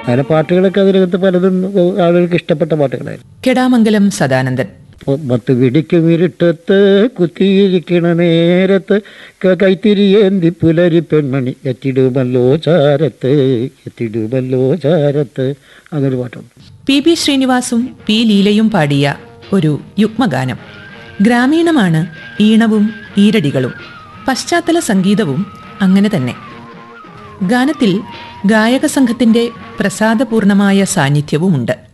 അങ്ങനെ പാട്ടുകളൊക്കെ അതിനകത്ത് പലതും ആളുകൾക്ക് ഇഷ്ടപ്പെട്ട പാട്ടുകളായിരുന്നു കെടാമംഗലം സദാനന്ദൻ മത്ത് പിടിക്കും ഇരുട്ടത്ത് കുത്തിയിരിക്കണ നേരത്ത് ക- കൈത്തിരിയേന്തി പുലരി പെൺമണി എത്തിടുമല്ലോ ചാരത്ത് എത്തിടുമല്ലോ ചാരത്ത് അങ്ങനൊരു പാട്ടുണ്ട് പി ബി ശ്രീനിവാസും പി ലീലയും പാടിയ ഒരു യുഗ്മഗാനം ഗ്രാമീണമാണ് ഈണവും ഈരടികളും പശ്ചാത്തല സംഗീതവും അങ്ങനെ തന്നെ ഗാനത്തിൽ ഗായക സംഘത്തിന്റെ പ്രസാദപൂർണമായ സാന്നിധ്യവുമുണ്ട്